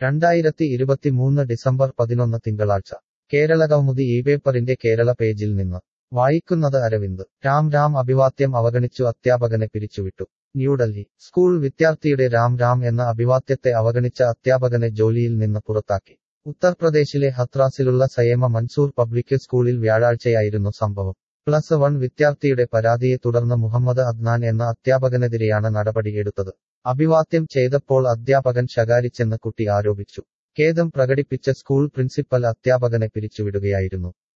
രണ്ടായിരത്തി ഇരുപത്തിമൂന്ന് ഡിസംബർ പതിനൊന്ന് തിങ്കളാഴ്ച കേരളകൗമുദി ഈ പേപ്പറിന്റെ കേരള പേജിൽ നിന്ന് വായിക്കുന്നത് അരവിന്ദ് രാം രാം അഭിവാദ്യം അവഗണിച്ചു അധ്യാപകനെ പിരിച്ചുവിട്ടു ന്യൂഡൽഹി സ്കൂൾ വിദ്യാർത്ഥിയുടെ രാം രാം എന്ന അഭിവാദ്യത്തെ അവഗണിച്ച അധ്യാപകനെ ജോലിയിൽ നിന്ന് പുറത്താക്കി ഉത്തർപ്രദേശിലെ ഹത്രാസിലുള്ള സയേമ മൻസൂർ പബ്ലിക് സ്കൂളിൽ വ്യാഴാഴ്ചയായിരുന്നു സംഭവം പ്ലസ് വൺ വിദ്യാർത്ഥിയുടെ പരാതിയെ തുടർന്ന് മുഹമ്മദ് അദ്നാൻ എന്ന അധ്യാപകനെതിരെയാണ് നടപടിയെടുത്തത് അഭിവാദ്യം ചെയ്തപ്പോൾ അധ്യാപകൻ ശകാരിച്ചെന്ന് കുട്ടി ആരോപിച്ചു ഖേദം പ്രകടിപ്പിച്ച സ്കൂൾ പ്രിൻസിപ്പൽ അധ്യാപകനെ പിരിച്ചുവിടുകയായിരുന്നു